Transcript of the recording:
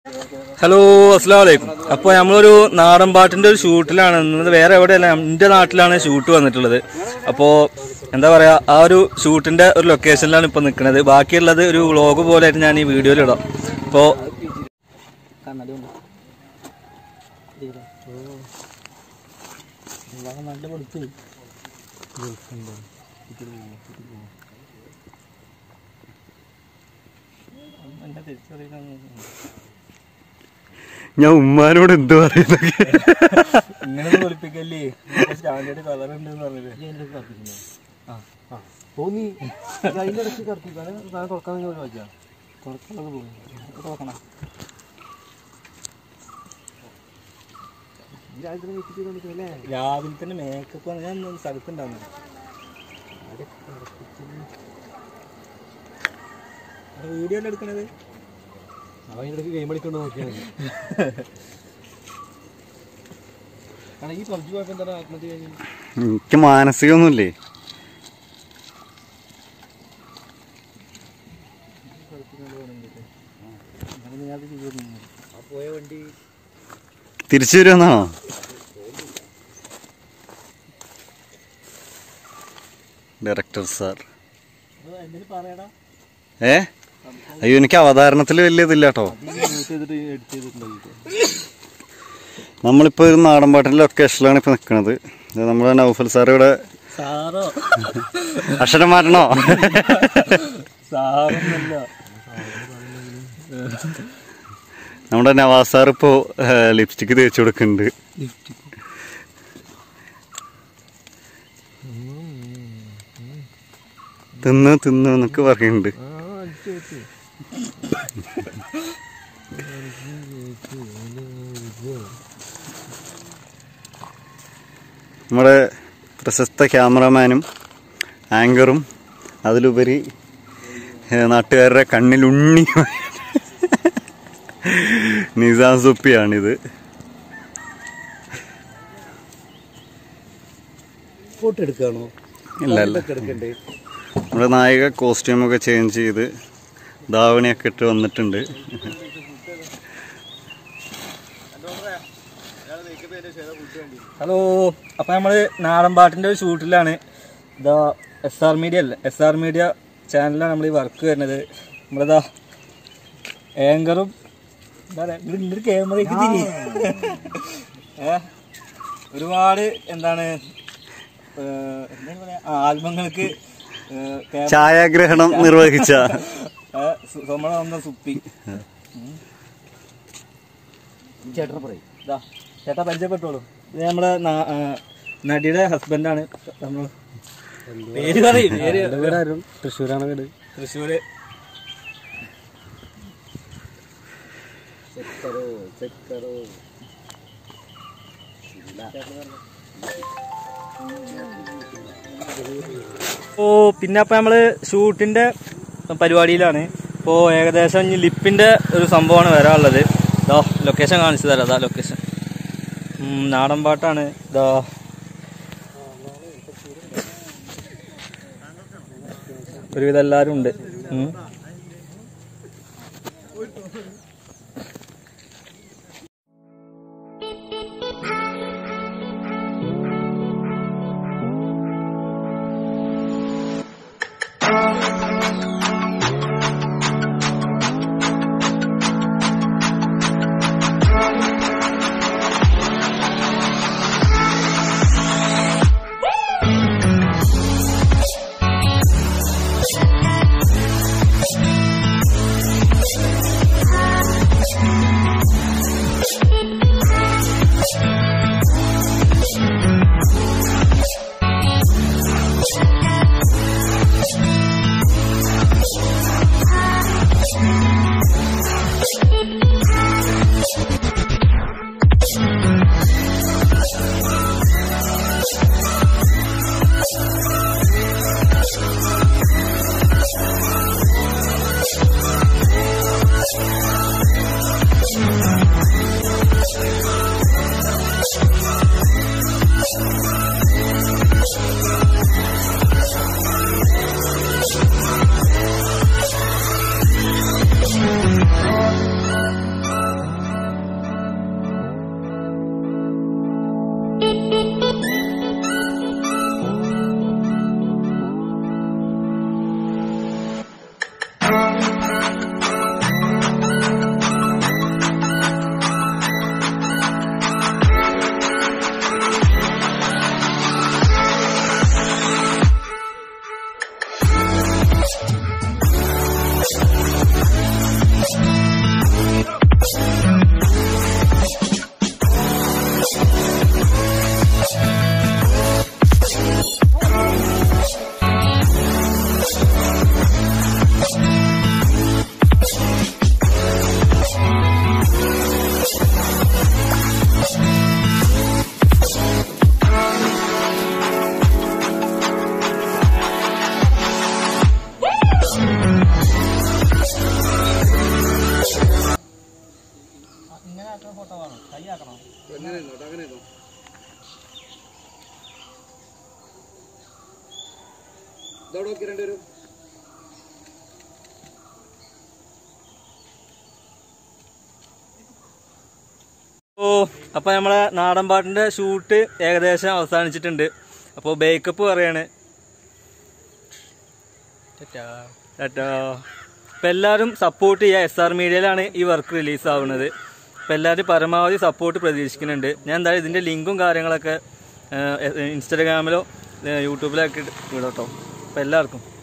Hello അസ്സാം വലൈക്കും അപ്പോൾ നമ്മളൊരു നാടൻ പാട്ടിന്റെ ഒരു ഷൂട്ടിലാണ് ഇന്നത് വേറെ എവിടെയല്ല എൻ്റെ നാട്ടിലാണ് ഷൂട്ട് വന്നിട്ടുള്ളത് അപ്പോൾ എന്താ പറയാ ആ ഒരു ഷൂട്ടിന്റെ ഒരു ലൊക്കേഷനിലാണ് ഇപ്പോൾ നിൽക്കുന്നത് ബാക്കിയുള്ളത് ഒരു വ്ളോഗ് പോലെ ആയിട്ട് ഞാൻ ഈ വീഡിയോയിൽ ഇടാം അപ്പോൾ ഞാൻ ഉമ്മാനോട് എന്ത് പറയുന്നത് ഇങ്ങനെ ഒളിപ്പിക്കല്ലേ സ്റ്റാൻഡേർഡ് കളർ ഉണ്ട് പറഞ്ഞത് തോന്നി അതിന്റെ ഇടയ്ക്ക് കറക്കിക്കാണ് സാധനം തുറക്കാൻ നിങ്ങൾ ചോദിച്ചാ തുറക്കുന്നത് പോകും തുറക്കണം രാജ്യത്തിന് വെച്ചിട്ട് കളിക്കല്ലേ രാവിലെ തന്നെ മേക്കപ്പ് ഞാൻ സ്ഥലത്തുണ്ടാവുന്നത് വീഡിയോ എടുക്കണത് അവൻ അതിന്റെ ഇടയ്ക്ക് ഗെയിം കളിക്കൊണ്ട് നോക്കിയാൽ മതി കാരണം ഈ പബ്ജി പോയപ്പോ എന്താണ് ആത്മഹത്യ കഴിഞ്ഞു എനിക്ക് മാനസികമൊന്നുമില്ലേ ആ പോയ വണ്ടി തിരിച്ചു വരുമെന്നാണോ ഡയറക്ടർ സാർ എന്തെങ്കിലും പറയടാ ഏ അയ്യോ എനിക്ക് അവതാരണത്തിൽ വലിയ ഇതില്ല കേട്ടോ മ്യൂട്ട് ചെയ്തിട്ട് എഡിറ്റ് ചെയ്തിട്ടുണ്ടാവും നമ്മളിപ്പോൾ ഒരു നാടൻ പാട്ടിൻ്റെ ലൊക്കേഷനിലാണ് ഇപ്പോൾ നിൽക്കുന്നത് ഇത് നമ്മുടെ നൗഫൽ സാർ ഇവിടെ സാറോ അക്ഷരം മാറ്റണോ സാറൊന്നല്ല നമ്മുടെ നവാസ് സാർ ഇപ്പോൾ ലിപ്സ്റ്റിക്ക് തേച്ച് കൊടുക്കുന്നുണ്ട് തിന്ന് തിന്ന് എന്നൊക്കെ പറയുന്നുണ്ട് ആ അടിച്ചു വെച്ചു നമ്മുടെ പ്രശസ്ത ക്യാമറമാനും ആങ്കറും അതിലുപരി ഏ, നാട്ടുകാരുടെ കണ്ണിലുണ്ണി നിസാം സുപ്പിയാണിത് ഫോട്ടോ എടുക്കാണോ ഇല്ല ഇല്ല എടുക്കണ്ടേ നമ്മുടെ നായിക കോസ്റ്റ്യൂമൊക്കെ ചേഞ്ച് ചെയ്ത് ധാവണിയൊക്കെ ഇട്ട് വന്നിട്ടുണ്ട് ഹലോ അപ്പൊ നമ്മള് നാടൻ പാട്ടിന്റെ ഒരു ഷൂട്ടിലാണ് ഇതാ എസ് ആർ മീഡിയ അല്ലേ എസ് ആർ മീഡിയ ചാനലിലാണ് നമ്മൾ ഈ വർക്ക് വരുന്നത് നമ്മളിതാ ഏങ്കറും എന്താ പറയാ ഇതിന്റെ ക്യാമറയ്ക്ക് തിരി ഏ ഒരുപാട് എന്താണ് ഏഹ്, എന്താണ് പറയാ ആ, ആൽബങ്ങൾക്ക് ഏഹ്, ക്യാമറ- ഛായാഗ്രഹണം നിർവഹിച്ച ഏഹ്, സു- നമ്മളെ സ്വന്തം സുപ്പി ചേട്ടനെ പറയും ഇതാ ചേട്ടാ പരിചയപ്പെട്ടോളൂ ഇത് നമ്മുടെ നാ- ആ, നടിയുടെ ഹസ്ബൻഡാണ് നമ്മൾ പേര് പറയും പേര് വീടാരും തൃശ്ശൂരാണ് വീട് തൃശ്ശൂര് ചെക്കറോ ചെക്കറോ ഓ പിന്നെ അപ്പൊ നമ്മള് ഷൂട്ടിന്റെ പരിപാടിയിലാണ് ഇപ്പോ ഏകദേശം ഇനി ലിപ്പിന്റെ ഒരു സംഭവമാണ് വരാനുള്ളത് ഇതാ ലൊക്കേഷൻ കാണിച്ചു തരാം അതാ ലൊക്കേഷൻ നാടൻ പാട്ടാണ് ഇതാ ഒരുവിധം എല്ലാരും ഉണ്ട് ഉം. ഇങ്ങനെ ആക്കുന്ന ഫോട്ടോ വേണം കൈ ആക്കണോ അങ്ങനെ ഇരുന്നോട്ടെ, അങ്ങനെ ഇരുന്നോ. ഇതവിടെ നോക്കി രണ്ടുപേരും ഓ അപ്പോൾ നമ്മളെ നാടൻ പാട്ടിൻ്റെ ഷൂട്ട് ഏകദേശം അവസാനിച്ചിട്ടുണ്ട് അപ്പോൾ ബേക്കപ്പ് പറയാണ് ടാറ്റാ അപ്പോൾ എല്ലാവരും സപ്പോർട്ട് ചെയ്യുക എസ് ആർ മീഡിയയിലാണ് ഈ വർക്ക് റിലീസ് ആവുന്നത് അപ്പോൾ എല്ലാവരും പരമാവധി സപ്പോർട്ട് പ്രതീക്ഷിക്കുന്നുണ്ട് ഞാൻ എന്തായാലും ഇതിൻ്റെ ലിങ്കും കാര്യങ്ങളൊക്കെ ഇൻസ്റ്റാഗ്രാമിലോ യൂട്യൂബിലോ ഒക്കെ ഇടാം കേട്ടോ അപ്പോൾ എല്ലാവർക്കും